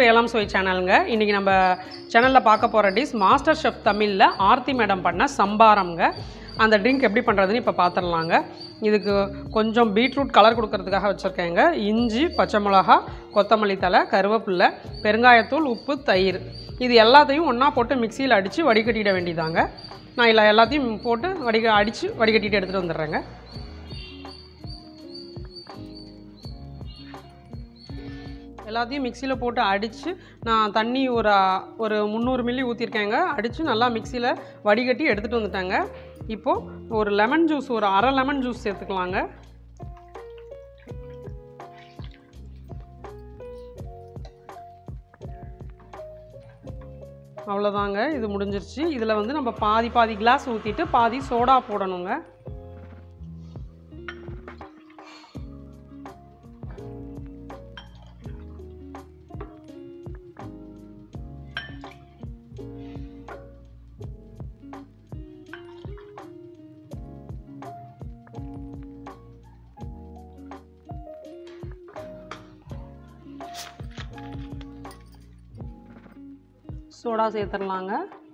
ஏழாம் சுவை சேனலுங்க இன்றைக்கி நம்ம சேனலில் பார்க்க போகிற டிஷ் மாஸ்டர் ஷெஃப் தமிழில் ஆர்த்தி மேடம் பண்ண சம்பாரம்ங்க அந்த ட்ரிங்க் எப்படி பண்ணுறதுன்னு இப்போ பார்த்துடலாங்க இதுக்கு கொஞ்சம் பீட்ரூட் கலர் கொடுக்கறதுக்காக வச்சுருக்கேங்க இஞ்சி பச்சை மிளகா கொத்தமல்லி தழை கருவேப்பில்லை பெருங்காயத்தூள் உப்பு தயிர் இது எல்லாத்தையும் ஒன்றா போட்டு மிக்சியில் அடித்து வடிகட்டிட வேண்டியதாங்க நான் இல்லை எல்லாத்தையும் போட்டு வடிக அடித்து வடிகட்டிட்டு எடுத்துகிட்டு வந்துடுறேங்க எல்லாத்தையும் மிக்சியில் போட்டு அடித்து நான் தண்ணி ஒரு ஒரு முந்நூறு மில்லி ஊற்றிருக்கேங்க அடித்து நல்லா மிக்சியில் வடிகட்டி எடுத்துகிட்டு வந்துட்டேங்க இப்போது ஒரு லெமன் ஜூஸ் ஒரு அரை லெமன் ஜூஸ் சேர்த்துக்கலாங்க அவ்வளோதாங்க இது முடிஞ்சிருச்சு இதில் வந்து நம்ம பாதி பாதி கிளாஸ் ஊற்றிட்டு பாதி சோடா போடணுங்க சோடா சேர்த்துடலாங்க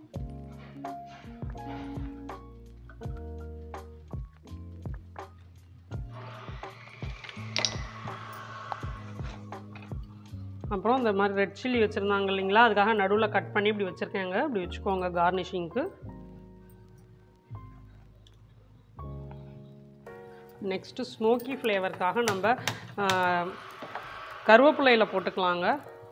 அப்புறம் இந்த மாதிரி ரெட் சில்லி வச்சுருந்தாங்க இல்லைங்களா அதுக்காக நடுவில் கட் பண்ணி இப்படி வச்சுருக்கேங்க இப்படி வச்சுக்கோங்க கார்னிஷிங்க்கு நெக்ஸ்ட்டு ஸ்மோக்கி ஃப்ளேவருக்காக நம்ம கருவேப்பிலையில் போட்டுக்கலாங்க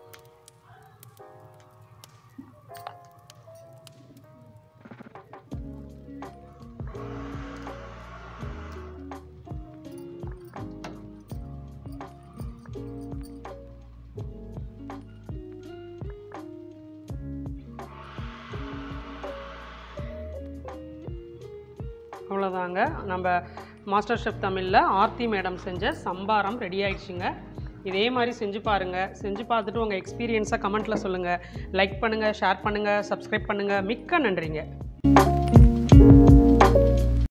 அவ்வளோதாங்க நம்ம மாஸ்டர் ஷெஃப் தமிழில் ஆர்த்தி மேடம் செஞ்ச சம்பாரம் ரெடி ஆயிடுச்சுங்க இதே மாதிரி செஞ்சு பாருங்கள் செஞ்சு பார்த்துட்டு உங்கள் எக்ஸ்பீரியன்ஸை கமெண்ட்டில் சொல்லுங்கள் லைக் பண்ணுங்கள் ஷேர் பண்ணுங்கள் சப்ஸ்கிரைப் பண்ணுங்கள் மிக்க நன்றிங்க